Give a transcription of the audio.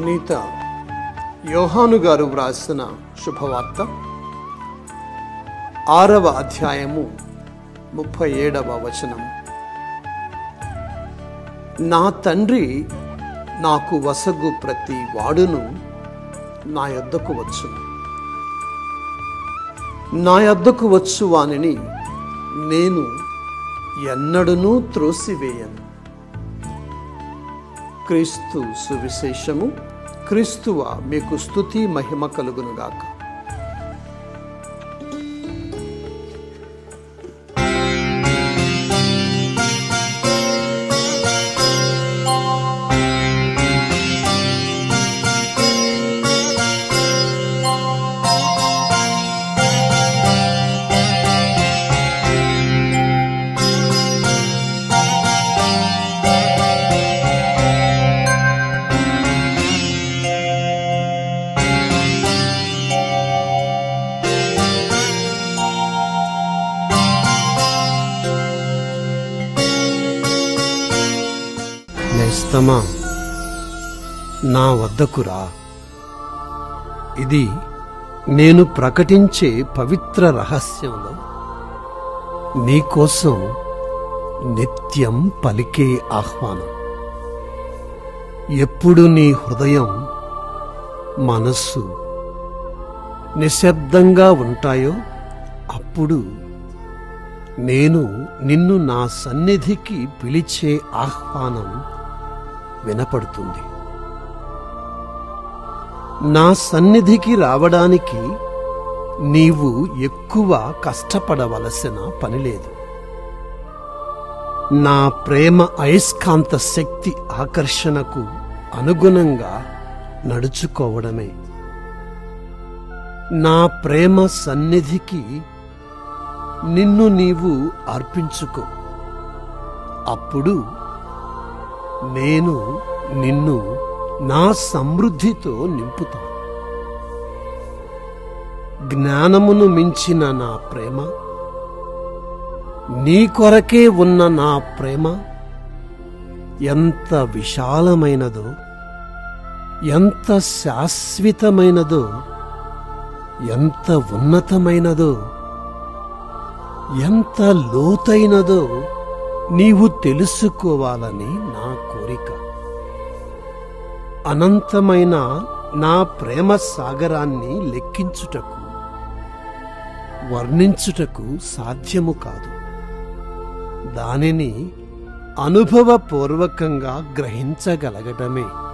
పునీత యోహాను గారు వ్రాసిన శుభవార్త ఆరవ అధ్యాయము ముప్పై ఏడవ వచనం నా తండ్రి నాకు వసగు ప్రతి వాడును నా యొద్దకు వచ్చును నా యొద్దకు వచ్చు వానిని నేను ఎన్నడూనూ త్రోసివేయను క్రీస్తు సువిశేషము క్రీస్తువ మీకు స్తుతి మహిమ కలుగునుగాక నేస్తమా నా వద్దకు రా ఇది నేను ప్రకటించే పవిత్ర రహస్యంలో నీకోసం నిత్యం పలికే ఆహ్వానం ఎప్పుడు నీ హృదయం మనస్సు నిశ్శబ్దంగా ఉంటాయో అప్పుడు నేను నిన్ను నా సన్నిధికి పిలిచే ఆహ్వానం వినపడుతుంది నా సన్నిధికి రావడానికి నీవు ఎక్కువ కష్టపడవలసిన పని లేదు నా ప్రేమ అయస్కాంత శక్తి ఆకర్షణకు అనుగుణంగా నడుచుకోవడమే నా ప్రేమ సన్నిధికి నిన్ను నీవు అర్పించుకో అప్పుడు నేను నిన్ను నా సమృద్ధితో నింపుతాను జ్ఞానమును మించిన నా ప్రేమ నీ కొరకే ఉన్న నా ప్రేమ ఎంత విశాలమైనదో ఎంత శాశ్వతమైనదో ఎంత ఉన్నతమైనదో ఎంత లోతైనదో నీవు తెలుసుకోవాలని నా కోరిక అనంతమైన నా ప్రేమ సాగరాన్ని లెక్కించుటకు వర్ణించుటకు సాధ్యము కాదు దానిని అనుభవపూర్వకంగా గ్రహించగలగటమే